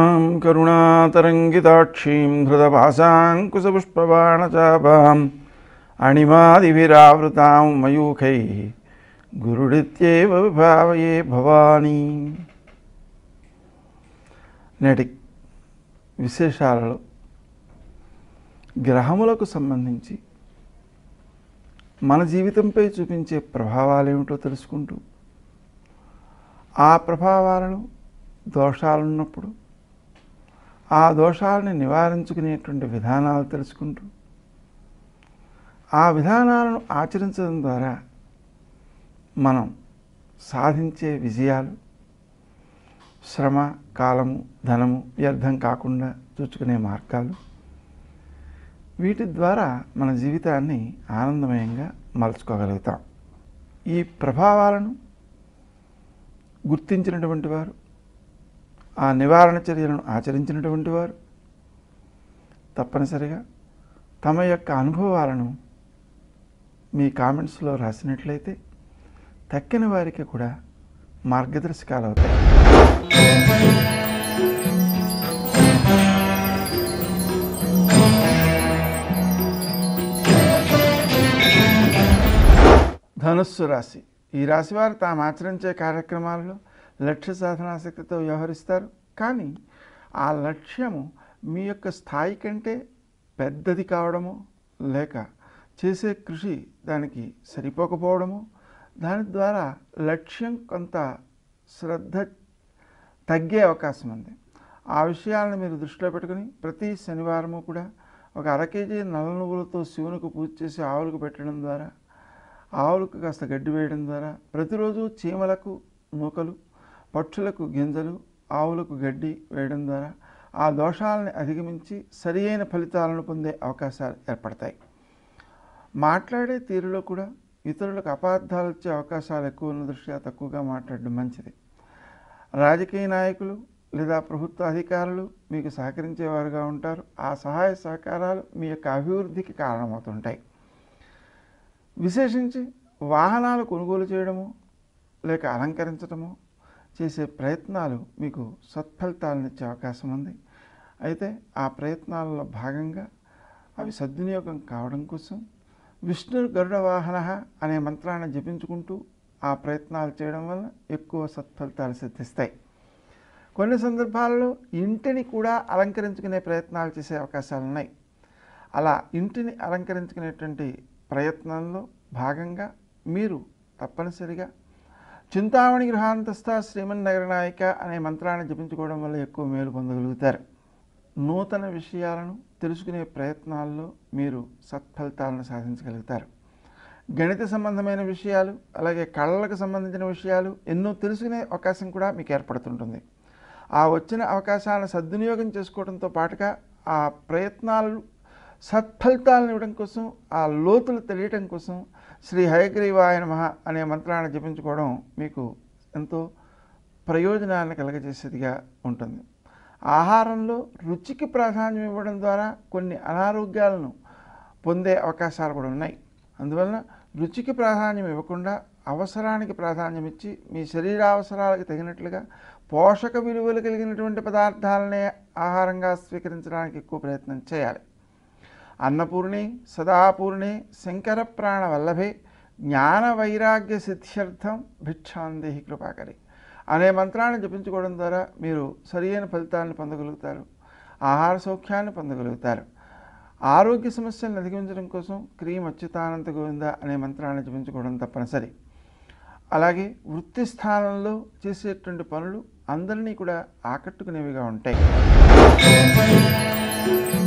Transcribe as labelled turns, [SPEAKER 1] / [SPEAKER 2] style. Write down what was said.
[SPEAKER 1] కరుణాం కరుణాతరంగితాక్షీం హృదభాసాంకుశపుష్పబాణచాపాం అణిమాదిభిరావృతాం మయూఖై గురుడిత్యేవ విభావయే భవానీ నేటి విశేషాలలో గ్రహములకు సంబంధించి మన జీవితంపై చూపించే ప్రభావాలు ఏమిటో తెలుసుకుంటూ ఆ ప్రభావాలను దోషాలున్నప్పుడు ఆ దోషాలని నివారించుకునేటువంటి విధానాలు తెలుసుకుంటూ ఆ విధానాలను ఆచరించడం ద్వారా మనం సాధించే విజయాలు శ్రమ కాలము ధనము వ్యర్థం కాకుండా చూచుకునే మార్గాలు వీటి ద్వారా మన జీవితాన్ని ఆనందమయంగా మలుచుకోగలుగుతాం ఈ ప్రభావాలను గుర్తించినటువంటి వారు ఆ నివారణ చర్యలను ఆచరించినటువంటి వారు తప్పనిసరిగా తమ యొక్క అనుభవాలను మీ కామెంట్స్లో రాసినట్లయితే తక్కిన వారికి కూడా మార్గదర్శకాలు అవుతాయి ధనుస్సు రాశి ఈ రాశి వారు తాము ఆచరించే కార్యక్రమాలలో లక్ష్య సాధనాశక్తితో వ్యవహరిస్తారు కానీ ఆ లక్ష్యము మీ యొక్క స్థాయి కంటే పెద్దది కావడము లేక చేసే కృషి దానికి సరిపోకపోవడము దాని ద్వారా లక్ష్యం కొంత శ్రద్ధ తగ్గే అవకాశం ఉంది ఆ విషయాలను మీరు దృష్టిలో పెట్టుకుని ప్రతి శనివారము కూడా ఒక అర కేజీ నల్ల నువ్వులతో శివునికి పూజ చేసి ఆవులకు పెట్టడం ద్వారా ఆవులకు కాస్త గడ్డి వేయడం ద్వారా ప్రతిరోజు చీమలకు నూకలు పక్షులకు గింజలు ఆవులకు గడ్డి వేయడం ద్వారా ఆ దోషాలని అధిగమించి సరి అయిన ఫలితాలను పొందే అవకాశాలు ఏర్పడతాయి మాట్లాడే తీరులో కూడా ఇతరులకు అపార్థాలు వచ్చే అవకాశాలు ఎక్కువ ఉన్న దృష్ట్యా తక్కువగా మాట్లాడడం మంచిది రాజకీయ నాయకులు లేదా ప్రభుత్వ అధికారులు మీకు సహకరించేవారుగా ఉంటారు ఆ సహాయ సహకారాలు మీ యొక్క అభివృద్ధికి కారణమవుతుంటాయి విశేషించి వాహనాలు కొనుగోలు చేయడము లేక అలంకరించడము చేసే ప్రయత్నాలు మీకు సత్ఫలితాలను ఇచ్చే అవకాశం ఉంది అయితే ఆ ప్రయత్నాలలో భాగంగా అవి సద్వినియోగం కావడం కోసం విష్ణు గరుడ వాహన అనే మంత్రాన్ని జపించుకుంటూ ఆ ప్రయత్నాలు చేయడం వల్ల ఎక్కువ సత్ఫలితాలు సిద్ధిస్తాయి కొన్ని సందర్భాలలో ఇంటిని కూడా అలంకరించుకునే ప్రయత్నాలు చేసే అవకాశాలు ఉన్నాయి అలా ఇంటిని అలంకరించుకునేటువంటి ప్రయత్నంలో భాగంగా మీరు తప్పనిసరిగా చింతామణి గృహాంతస్థ శ్రీమన్నగర నాయక అనే మంత్రాన్ని జపించుకోవడం వల్ల ఎక్కువ మేలు పొందగలుగుతారు నూతన విషయాలను తెలుసుకునే ప్రయత్నాల్లో మీరు సత్ఫలితాలను సాధించగలుగుతారు గణిత సంబంధమైన విషయాలు అలాగే కళలకు సంబంధించిన విషయాలు ఎన్నో తెలుసుకునే అవకాశం కూడా మీకు ఏర్పడుతుంటుంది ఆ వచ్చిన అవకాశాలను సద్వినియోగం చేసుకోవడంతో పాటుగా ఆ ప్రయత్నాలు సత్ఫలితాలను ఇవ్వడం కోసం ఆ లోతులు తెలియటం కోసం శ్రీ హయగ్రీవాయ నమః అనే మంత్రాన్ని జపించుకోవడం మీకు ఎంతో ప్రయోజనాన్ని కలగజేసేదిగా ఉంటుంది ఆహారంలో రుచికి ప్రాధాన్యం ఇవ్వడం ద్వారా కొన్ని అనారోగ్యాలను పొందే అవకాశాలు కూడా ఉన్నాయి అందువలన రుచికి ప్రాధాన్యం ఇవ్వకుండా అవసరానికి ప్రాధాన్యం ఇచ్చి మీ శరీర అవసరాలకు తగినట్లుగా పోషక విలువలు కలిగినటువంటి పదార్థాలనే ఆహారంగా స్వీకరించడానికి ఎక్కువ ప్రయత్నం చేయాలి అన్నపూర్ణి సదాపూర్ణి శంకర ప్రాణ వల్లభే జ్ఞాన వైరాగ్య సిద్ధ్యర్థం భిక్షాందేహి కృపాకరి అనే మంత్రాన్ని జపించుకోవడం ద్వారా మీరు సరియైన ఫలితాలను పొందగలుగుతారు ఆహార సౌఖ్యాన్ని పొందగలుగుతారు ఆరోగ్య సమస్యలను అధిగమించడం కోసం క్రీమ్ అచ్యుతానంత గోవింద అనే మంత్రాన్ని జపించుకోవడం తప్పనిసరి అలాగే వృత్తి స్థానంలో చేసేటువంటి పనులు అందరినీ కూడా ఆకట్టుకునేవిగా ఉంటాయి